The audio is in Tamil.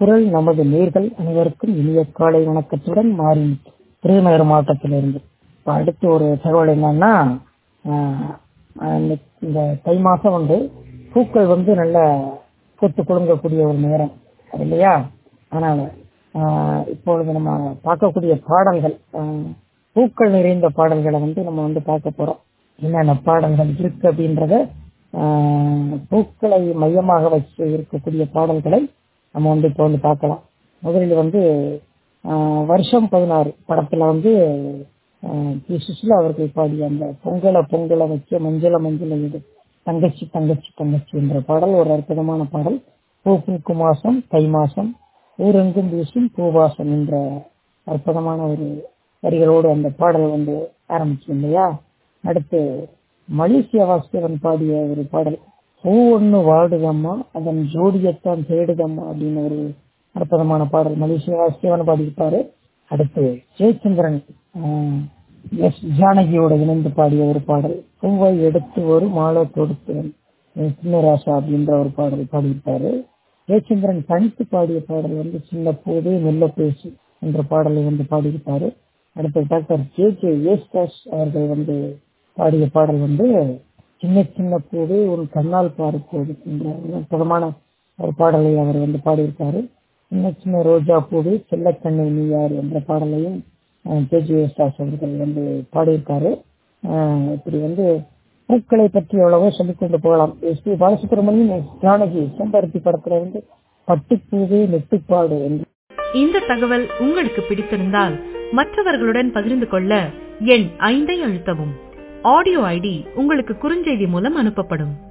குரல் நமது நேர்கள் அனைவருக்கும் இனிய காலை வணக்கத்துடன் மாறி திருநகர் மாவட்டத்திலிருந்து இப்போ அடுத்து ஒரு தகவல் என்னன்னா ஆஹ், ஆஹ், இன்னைக்கு இந்த தை மாசம் வந்து பூக்கள் வந்து நல்ல பூத்து குலுங்கக்கூடிய ஒரு நேரம் அது இல்லையா அதனால ஆஹ், இப்பொழுது நம்ம பார்க்கக்கூடிய பாடல்கள் ஆஹ், பூக்கள் நிறைந்த பாடல்களை வந்து நம்ம வந்து பார்க்க போறோம் என்னென்ன பாடல்கள் இருக்கு அப்படின்றத ஆஹ், பூக்களை மையமாக வச்சு இருக்கக்கூடிய பாடல்களை நம்ம வந்து இப்போ வந்து பார்க்கலாம் முதலில் வந்து ஆஹ், வருஷம் பதினாறு படத்துல வந்து ஆஹ், பி சுசிலா அவர்கள் பாடிய அந்த பொங்கலை பொங்கலை வச்சு மஞ்சள மஞ்சள எடு தங்கச்சி தங்கச்சி தங்கச்சி என்ற பாடல் ஒரு அற்புதமான பாடல் பூ பூக்கும் மாசம் தை மாசம் ஊரெங்கும் வீசும் பூவாசம் என்ற அற்புதமான ஒரு வரிகளோடு அந்த பாடல் வந்து ஆரம்பிச்சு இல்லையா அடுத்து மலேசியா வாசுதேவன் பாடிய ஒரு பாடல் பூ ஒண்ணு வாடுதம்மா அதன் ஜோடியத்தான் தேடுதம்மா அப்படின்னு ஒரு அற்புதமான பாடல் மலேசியா வாசுதேவன் பாடியிருப்பாரு அடுத்து ஜெயச்சந்திரன் ஆஹ், எஸ் ஜானகியோட இணைந்து பாடிய ஒரு பாடல் பூவை எடுத்து ஒரு மாலை தொடுத்து சின்னராசா அப்படின்ற ஒரு பாடல் பாடியிருப்பாரு ஜெயச்சந்திரன் தனித்து பாடிய பாடல் வந்து சின்ன போதே மெல்ல பேசு என்ற பாடலை வந்து பாடியிருப்பாரு அடுத்து டாக்டர் ஜே ஜே ஏஸ்தாஸ் அவர்கள் வந்து பாடிய பாடல் வந்து சின்ன சின்ன பூவே ஒரு கண்ணால் பாரு போது என்ற ஒரு அற்புதமான ஒரு பாடலை அவர் வந்து பாடியிருக்காரு சின்ன சின்ன ரோஜா பூவே செல்லக்கண்ணை நீ யார் என்ற பாடலையும் ஜே ஜே ஏஸ்தாஸ் அவர்கள் வந்து பாடியிருக்காரு ஆஹ் இப்படி வந்து பூக்களை பற்றி எவ்வளவோ சொல்லிக்கொண்டு போகலாம் S P Balasubrahmanyam S Janaki Sembaruthi படத்துல வந்து பட்டுப்பூவே நெட்டுப்பாடு என்று இந்த தகவல் உங்களுக்கு பிடித்திருந்தால் மற்றவர்களுடன் பகிர்ந்து கொள்ள எண் ஐந்தை அழுத்தவும் ஆடியோ ஐடி உங்களுக்கு குறுஞ்செய்தி மூலம் அனுப்பப்படும்